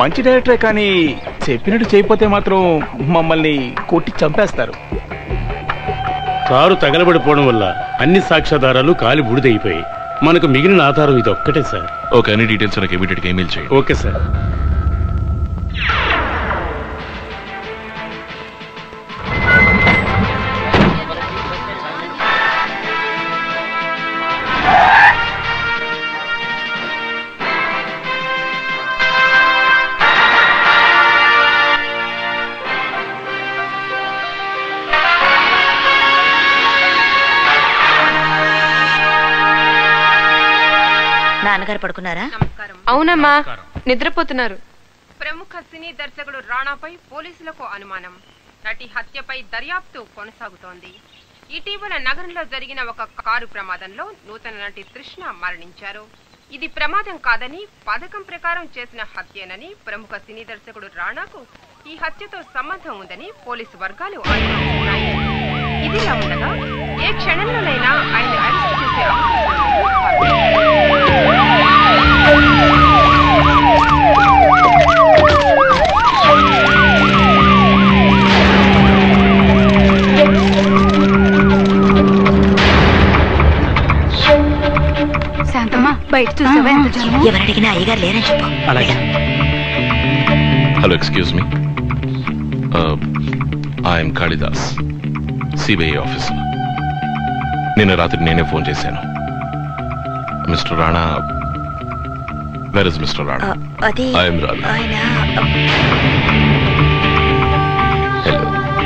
మంచి డైరెక్టరే కానీ చెప్పినట్టు చేయకపోతే మాత్రం మమ్మల్ని కొట్టి చంపేస్తారు కారు తగలబడిపోవడం వల్ల అన్ని సాక్ష్యాధారాలు కాలి బూడిదైపోయాయి మనకు మిగిలిన ఆధారం ఇది ఒక్కటే సార్ ఓకే అన్ని డీటెయిల్స్ నాకు ఇమీడియట్గా ఈమెయిల్ చేయండి ఓకే సార్ నాన్నగారు పడుకున్నారా అవునమ్మా నిద్రపోతున్నారు ప్రముఖ సినీ దర్శకుడు రాణాపై పోలీసులకు అనుమానం నటి హత్యపై దర్యాప్తు కొనసాగుతోంది ఇటీవల నగరంలో జరిగిన ఒక కారు ప్రమాదంలో నూతన నటి తృష్ణ మరణించారు ఇది ప్రమాదం కాదని పథకం ప్రకారం చేసిన హత్యేనని ప్రముఖ సినీ దర్శకుడు రాణాకు ఈ హత్యతో సంబంధం ఉందని పోలీసు వర్గాలు ఆరోపిస్తున్నాయి ఇదిలా ఉండగా ఏ క్షణంలోనైనా ఆయన అరెస్ట్ చేసే అవకాశం శాంతమ్మా బయట చూసావా ఎంత జనమో? ఎవరడిగినా అయ్యగారు లేరని చెప్పు అలాగే hello excuse me I'm Kalidas CBI officer నిన్న రాత్రి నేనే ఫోన్ చేశాను mister Rana where is mister Rana ఆ, అది ఐఎమ్ రాణా ఆయన hello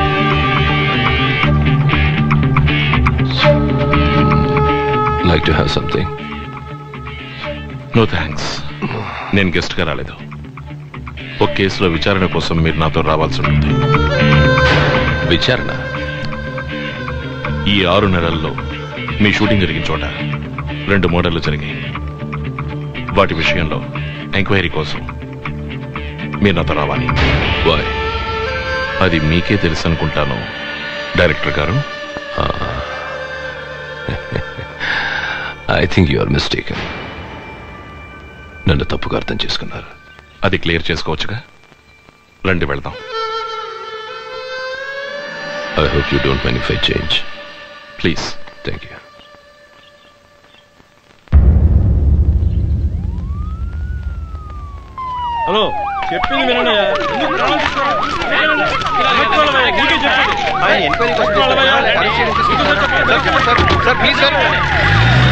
like to have something. No thanks నేను గెస్ట్గా రాలేదు ఒక కేసులో విచారణ కోసం మీరు నాతో రావాల్సి ఉంటుంది విచారణ ఈ ఆరు నెలల్లో మీ షూటింగ్ జరిగిన చోట రెండు మోడళ్లు జరిగాయి వాటి విషయంలో ఎంక్వైరీ కోసం మీరు నాతో రావాలి వై అది మీకే తెలుసు అనుకుంటాను డైరెక్టర్ గారు I think you are mistaken నన్ను తప్పుగా అర్థం చేసుకున్నారు అది క్లియర్ చేసుకోవచ్చుగా రండి వెళ్దాం I hope you don't mind if I change please thank you hello చెప్పింది వినండి ఎందుకు ప్రాణం తీసుకోవడం? వినండి. ఇలా పెట్టుకోవాలయ్యా, నీకే చెప్పేది. పెట్టుకోవాలయ్యా. ఎందుకు చెప్పండి?